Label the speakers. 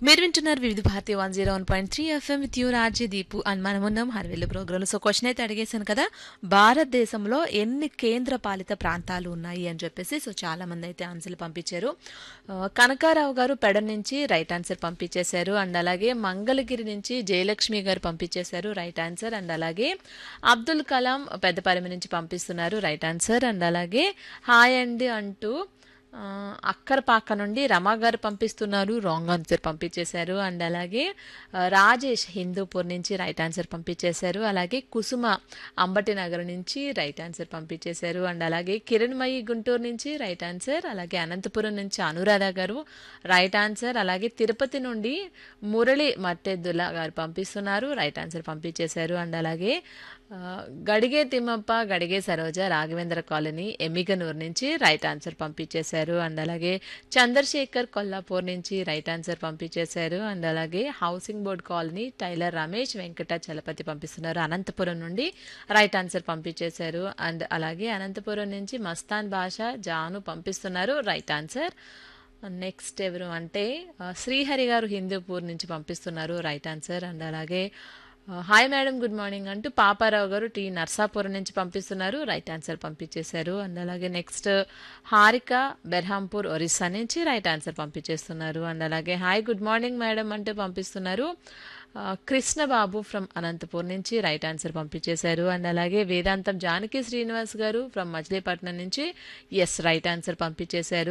Speaker 1: మీరు వింటున్నారు Vividh Bharati one zero one point three FM with you Rajya Deepu అని మనం ఉన్నాం హర్వెల్లి ప్రోగ్రాంలో సో క్వశ్చన్ అయితే అడిగేశాను కదా భారతదేశంలో ఎన్ని కేంద్ర పాలిత ప్రాంతాలు ఉన్నాయి అని చెప్పేసి సో చాలా మంది అయితే ఆన్సర్లు పంపించారు ఆ, కనకారావు గారు పెడ నుంచి రైట్ ఆన్సర్ పంపించేశారు అండ్ అలాగే మంగళగిరి నుంచి జయలక్ష్మి గారు పంపించేశారు రైట్ ఆన్సర్ అండ్ అలాగే అబ్దుల్ కలాం పెద్దపరిమి నుంచి పంపిస్తున్నారు రైట్ ఆన్సర్ అండ్ అలాగే హాయ్ అండి అంటూ ఆ, అక్కరపాక నుండి రమా గారు పంపిస్తున్నారు రాంగ్ ఆన్సర్ పంపించేశారు అండ్ అలాగే ఆ, రాజేష్ హిందూపూర్ నుంచి రైట్ ఆన్సర్ పంపించేశారు అలాగే కుసుమ అంబటి నగర్ నుంచి రైట్ ఆన్సర్ పంపించేశారు అండ్ అలాగే కిరణ్మయి గుంటూరు నుంచి రైట్ ఆన్సర్ అలాగే అనంతపురం నుంచి అనురాధ గారు రైట్ ఆన్సర్ అలాగే తిరుపతి నుండి మురళి మట్టెద్దుల గారు పంపిస్తున్నారు రైట్ ఆన్సర్ పంపించేశారు అండ్ అలాగే ఆ, గడిగే తిమ్మప్ప గడిగే సరోజ రాఘవేంద్ర కాలనీ ఎమ్మిగనూరు నుంచి రైట్ ఆన్సర్ పంపించేశారు అండ్ అలాగే చంద్రశేఖర్ కొల్లాపూర్ నుంచి రైట్ ఆన్సర్ పంపించేశారు అండ్ అలాగే housing board colony tailor Ramesh Venkata Chalapathi పంపిస్తున్నారు అనంతపురం నుండి రైట్ ఆన్సర్ పంపించేశారు అండ్ అలాగే అనంతపురం నుంచి మస్తాన్ భాష జాను పంపిస్తున్నారు రైట్ ఆన్సర్ నెక్స్ట్ ఎవరు అంటే ఆ, శ్రీహరి గారు హిందూపూర్ నుంచి పంపిస్తున్నారు రైట్ ఆన్సర్ అండ్ అలాగే ఆ, హాయ్ మేడం గుడ్ మార్నింగ్ అంటూ పాపారావు గారు టీ నర్సాపురం నుంచి పంపిస్తున్నారు రైట్ ఆన్సర్ పంపించేశారు అండ్ అలాగే నెక్స్ట్ హారిక బెర్హాంపూర్ ఒరిస్సా నుంచి రైట్ ఆన్సర్ పంపించేస్తున్నారు అండ్ అలాగే హాయ్ గుడ్ మార్నింగ్ మేడం అంటూ పంపిస్తున్నారు ఆ, కృష్ణబాబు ఫ్రమ్ అనంతపూర్ నుంచి రైట్ ఆన్సర్ పంపించేశారు అండ్ అలాగే వేదాంతం జానకి శ్రీనివాస్ గారు ఫ్రమ్ మచిలీపట్నం నుంచి ఎస్ రైట్ ఆన్సర్ పంపించేశారు